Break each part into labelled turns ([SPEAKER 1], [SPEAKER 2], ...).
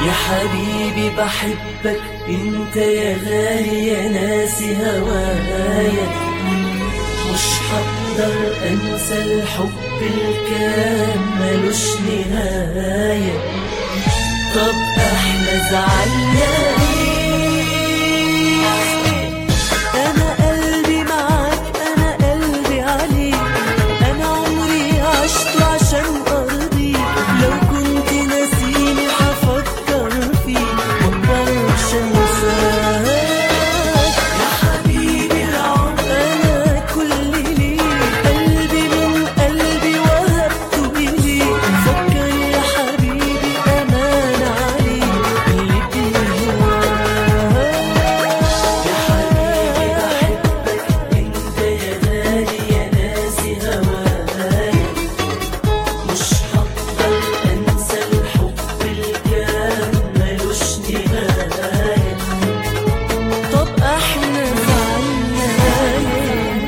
[SPEAKER 1] يا حبيبي بحبك انت يا غالي يا ناسي هوايا مش هقدر انسى الحب الكام ملوش نهاية طب احنا زعلنا ليه انا قلبي معاك انا قلبي عليك انا عمري عشت عشان ارضيك لو كنت ناسيني هفكر فيك مقدرش انساك يا حبيبي العمر انا كل ليك قلبي من قلبي وهبته اليك فكر يا حبيبي امان عليك اللي بيهواك يا حبيبي بحبك انت يا غالي يا ناسي هوايا مش هقدر انسى الحب الكان ملوش نهاية طب احنا زعلنا ليه؟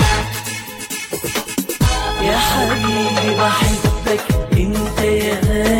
[SPEAKER 1] يا حبيبي بحبك انت يا غالي